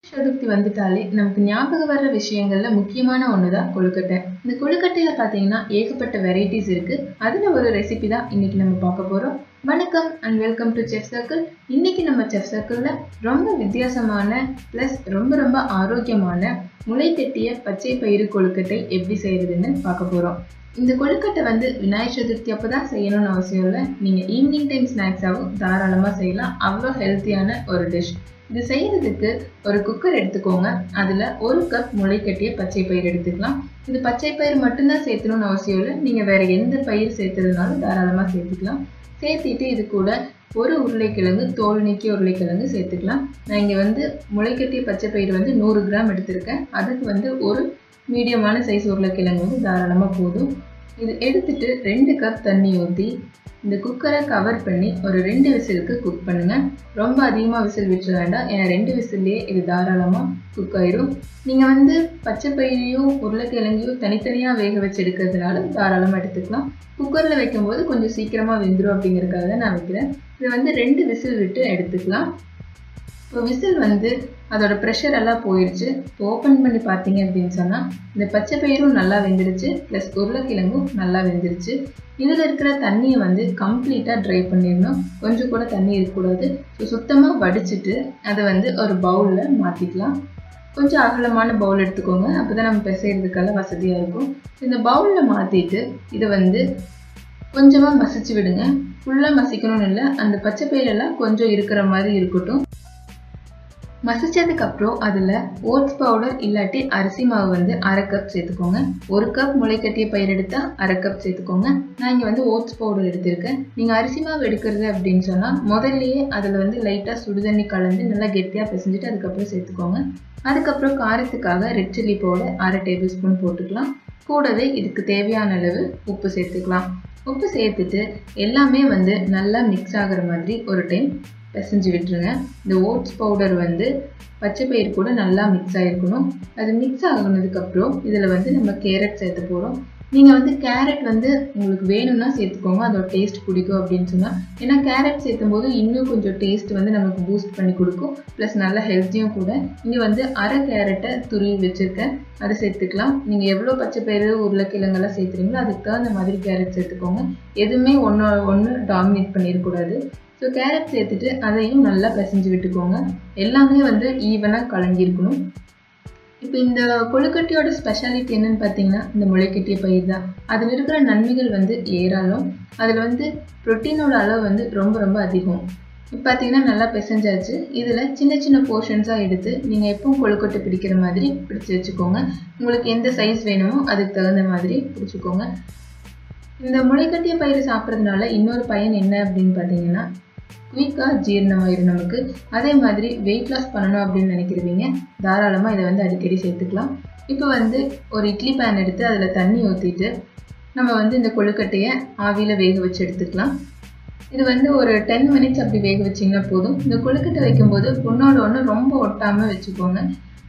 சதுர்த்தி வந்துட்டாலே நமக்கு ஞாபகம் வர்ற விஷயங்கள்ல முக்கியமான ஒன்று தான் கொழுக்கட்டை இந்த கொழுக்கட்டையில பார்த்தீங்கன்னா ஏகப்பட்ட வெரைட்டிஸ் இருக்கு அதுல ஒரு ரெசிபி தான் இன்னைக்கு நம்ம பார்க்க போறோம் வணக்கம் and welcome to chef circle இன்னைக்கு நம்ம செஃப் சர்க்கிள்ல ரொம்ப வித்தியாசமான ப்ளஸ் ரொம்ப ரொம்ப ஆரோக்கியமான முளை கட்டிய பச்சை பயிறு கொழுக்கட்டை எப்படி செய்யறதுன்னு பார்க்க போறோம் இந்த கொழுக்கட்டை வந்து விநாயகர் சதுர்த்தி அப்போ தான் செய்யணும்னு அவசியம் இல்லை நீங்கள் ஈவினிங் டைம் ஸ்நாக்ஸாகவும் தாராளமாக செய்யலாம் அவ்வளோ ஹெல்த்தியான ஒரு டிஷ் இது செய்யறதுக்கு ஒரு குக்கர் எடுத்துக்கோங்க அதில் ஒரு கப் முளைக்கட்டிய பச்சை பயிர் எடுத்துக்கலாம் இது பச்சை பயிர் மட்டும்தான் சேர்த்தணும்னு அவசியம் இல்லை நீங்கள் வேற எந்த பயிர் சேர்த்துறதுனாலும் தாராளமாக சேர்த்துக்கலாம் சேர்த்திட்டு இது கூட ஒரு உருளைக்கிழங்கு தோல் நீக்கிய உருளைக்கிழங்கு சேர்த்துக்கலாம் நான் இங்கே வந்து முளைக்கட்டிய பச்சை பயிர் வந்து நூறு கிராம் எடுத்திருக்கேன் அதுக்கு வந்து ஒரு மீடியமான சைஸ் உருளைக்கிழங்கு வந்து தாராளமாக போதும் இது எடுத்துட்டு ரெண்டு கப் தண்ணி ஊற்றி இந்த குக்கரை கவர் பண்ணி ஒரு ரெண்டு விசிலுக்கு குக் பண்ணுங்கள் ரொம்ப அதிகமாக விசில் விட்டுற வேண்டாம் ஏன்னா ரெண்டு விசில்லையே இது தாராளமாக குக் ஆயிரும் நீங்கள் வந்து பச்சை பயிரையும் உருளைக்கிழங்கையும் தனித்தனியாக வேக வச்சு எடுக்கிறதுனால தாராளமாக எடுத்துக்கலாம் குக்கரில் வைக்கும்போது கொஞ்சம் சீக்கிரமாக வெந்துடும் அப்படிங்கிறதுக்காக தான் நான் வைக்கிறேன் இதை வந்து ரெண்டு விசில் விட்டு எடுத்துக்கலாம் இப்போ விசில் வந்து அதோட ப்ரெஷர் எல்லாம் போயிடுச்சு இப்போ ஓப்பன் பண்ணி பார்த்தீங்க அப்படின்னு சொன்னால் இந்த பச்சை பயிரும் நல்லா வெந்துருச்சு ப்ளஸ் உருளைக்கிழங்கும் நல்லா வெந்துருச்சு இதில் இருக்கிற தண்ணியை வந்து கம்ப்ளீட்டாக ட்ரை பண்ணிடணும் கொஞ்சம் கூட தண்ணி இருக்கக்கூடாது ஸோ சுத்தமாக வடிச்சிட்டு அதை வந்து ஒரு பவுலில் மாற்றிக்கலாம் கொஞ்சம் அகலமான பவுல் எடுத்துக்கோங்க அப்போ தான் நம்ம பிசைறதுக்கெல்லாம் வசதியாக இருக்கும் இந்த பவுலில் மாற்றிட்டு இதை வந்து கொஞ்சமாக மசிச்சு விடுங்க ஃபுல்லாக மசிக்கணும்னு இல்லை அந்த பச்சை பயிரெல்லாம் கொஞ்சம் இருக்கிற மாதிரி இருக்கட்டும் மசிச்சதுக்கப்புறம் அதில் ஓட்ஸ் பவுடர் இல்லாட்டி அரிசி மாவு வந்து அரை கப் சேர்த்துக்கோங்க ஒரு கப் முளைக்கட்டிய பயிர் எடுத்தால் அரை கப் சேர்த்துக்கோங்க நான் இங்கே வந்து ஓட்ஸ் பவுடர் எடுத்திருக்கேன் நீங்கள் அரிசி மாவு எடுக்கிறது அப்படின்னு சொன்னால் முதல்லையே அதில் வந்து லைட்டாக சுடுதண்ணி கலந்து நல்லா கெட்டியாக பிசைஞ்சிட்டு அதுக்கப்புறம் சேர்த்துக்கோங்க அதுக்கப்புறம் காரத்துக்காக ரெட் சில்லி பவுடர் அரை டேபிள் ஸ்பூன் போட்டுக்கலாம் கூடவே இதுக்கு தேவையான அளவு உப்பு சேர்த்துக்கலாம் உப்பு சேர்த்துட்டு எல்லாமே வந்து நல்லா மிக்ஸ் ஆகிற மாதிரி ஒரு டைம் பிசைஞ்சு விட்டுருங்க இந்த ஓட்ஸ் பவுடர் வந்து பச்சை பயிர் கூட நல்லா மிக்ஸ் ஆகிருக்கணும் அது மிக்ஸ் ஆகினதுக்கப்புறம் இதில் வந்து நம்ம கேரட் சேர்த்து போகிறோம் நீங்கள் வந்து கேரட் வந்து உங்களுக்கு வேணும்னா சேர்த்துக்கோங்க அதோட டேஸ்ட் பிடிக்கும் அப்படின்னு சொன்னால் ஏன்னா கேரட் சேர்த்தும் போது இன்னும் கொஞ்சம் டேஸ்ட் வந்து நமக்கு பூஸ்ட் பண்ணி கொடுக்கும் ப்ளஸ் நல்ல ஹெல்த்தியும் கூட இங்கே வந்து அரை கேரட்டை துருவி வச்சுருக்கேன் அதை சேர்த்துக்கலாம் நீங்கள் எவ்வளோ பச்சை பயிறு உருளைக்கிழங்கெல்லாம் சேர்த்துறீங்களோ அதுக்கு தகுந்த மாதிரி கேரட் சேர்த்துக்கோங்க எதுவுமே ஒன்று ஒன்று டாமினேட் பண்ணிடக்கூடாது ஸோ கேரட் சேர்த்துட்டு அதையும் நல்லா பிசைஞ்சு விட்டுக்கோங்க எல்லாமே வந்து ஈவனாக கலங்கியிருக்கணும் இப்போ இந்த கொழுக்கட்டையோட ஸ்பெஷாலிட்டி என்னன்னு பார்த்தீங்கன்னா இந்த முளைக்கட்டிய பயிர் தான் அதில் இருக்கிற நன்மைகள் வந்து ஏராளம் அதில் வந்து ப்ரோட்டீனோட அளவு வந்து ரொம்ப ரொம்ப அதிகம் இப்போ பார்த்தீங்கன்னா நல்லா பிசைஞ்சாச்சு இதில் சின்ன சின்ன போர்ஷன்ஸாக எடுத்து நீங்கள் எப்பவும் கொழுக்கட்டை பிடிக்கிற மாதிரி பிடிச்சி வச்சுக்கோங்க உங்களுக்கு எந்த சைஸ் வேணுமோ அதுக்கு தகுந்த மாதிரி பிடிச்சிக்கோங்க இந்த முளைக்கட்டிய பயிர் சாப்பிட்றதுனால இன்னொரு பயன் என்ன அப்படின்னு பார்த்தீங்கன்னா குயிக்காக ஜீரணமாயிரும் நமக்கு அதே மாதிரி வெயிட் லாஸ் பண்ணணும் அப்படின்னு நினைக்கிறவங்க தாராளமாக இதை வந்து அடிக்கடி சேர்த்துக்கலாம் இப்போ வந்து ஒரு இட்லி பேன் எடுத்து அதில் தண்ணி ஊற்றிட்டு நம்ம வந்து இந்த கொழுக்கட்டையை ஆவியில் வேக வச்சு எடுத்துக்கலாம் இது வந்து ஒரு டென் மினிட்ஸ் அப்படி வேக வச்சிங்கன்னா போதும் இந்த கொழுக்கட்டை வைக்கும்போது ஒன்றோட ஒன்று ரொம்ப ஒட்டாமல் வச்சுக்கோங்க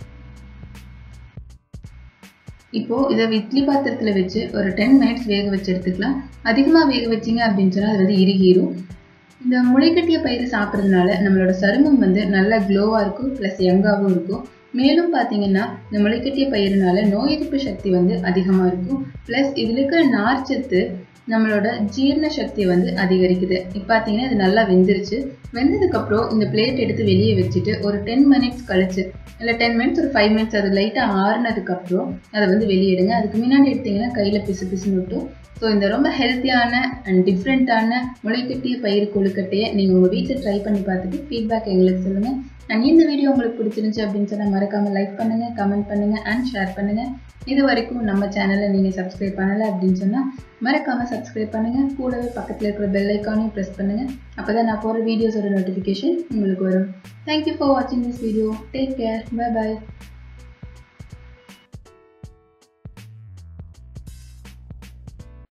இப்போது இதை இட்லி பாத்திரத்தில் வச்சு ஒரு டென் மினிட்ஸ் வேக வச்சு எடுத்துக்கலாம் அதிகமாக வேக வச்சிங்க அப்படின்னு சொன்னால் அது வந்து இறுகிரும் இந்த முளைக்கட்டிய பயிர் சாப்பிட்றதுனால நம்மளோட சருமம் வந்து நல்லா க்ளோவாக இருக்கும் ப்ளஸ் யங்காகவும் இருக்கும் மேலும் பார்த்தீங்கன்னா இந்த முளைக்கட்டிய பயிர்னால நோய் எதிர்ப்பு சக்தி வந்து அதிகமாக இருக்கும் ப்ளஸ் இதில் இருக்கிற நார்ச்சத்து நம்மளோட ஜீரண சக்தியை வந்து அதிகரிக்குது இப்போ பார்த்தீங்கன்னா இது நல்லா வெந்துருச்சு வெந்ததுக்கப்புறம் இந்த பிளேட் எடுத்து வெளியே வச்சுட்டு ஒரு டென் மினிட்ஸ் கழிச்சு இல்லை டென் மினிட்ஸ் ஒரு ஃபைவ் மினிட்ஸ் அது லைட்டாக ஆறுனதுக்கப்புறம் அதை வந்து வெளியிடுங்க அதுக்கு முன்னாடி எடுத்தீங்கன்னா கையில் பிசு பிசுன்னு விட்டும் ஸோ இந்த ரொம்ப ஹெல்த்தியான அண்ட் டிஃப்ரெண்ட்டான முளைக்கட்டிய பயிர் கொழுக்கட்டையை நீங்கள் உங்கள் வீட்டில் ட்ரை பண்ணி பார்த்துட்டு ஃபீட்பேக் எங்களுக்கு சொல்லுங்கள் அண்ட் இந்த வீடியோ உங்களுக்கு பிடிச்சிருந்துச்சு அப்படின்னு சொன்னால் மறக்காமல் லைக் பண்ணுங்கள் கமெண்ட் பண்ணுங்கள் அண்ட் ஷேர் பண்ணுங்கள் இது வரைக்கும் நம்ம சேனலை நீங்கள் சப்ஸ்கிரைப் பண்ணலை அப்படின்னு சொன்னால் மறக்காமல் சப்ஸ்கிரைப் பண்ணுங்கள் கூடவே பக்கத்தில் இருக்கிற பெல் ஐக்கானையும் ப்ரெஸ் பண்ணுங்கள் அப்போ தான் நான் போகிற வீடியோஸோட நோட்டிஃபிகேஷன் உங்களுக்கு வரும் தேங்க்யூ ஃபார் வாட்சிங் this video take care bye bye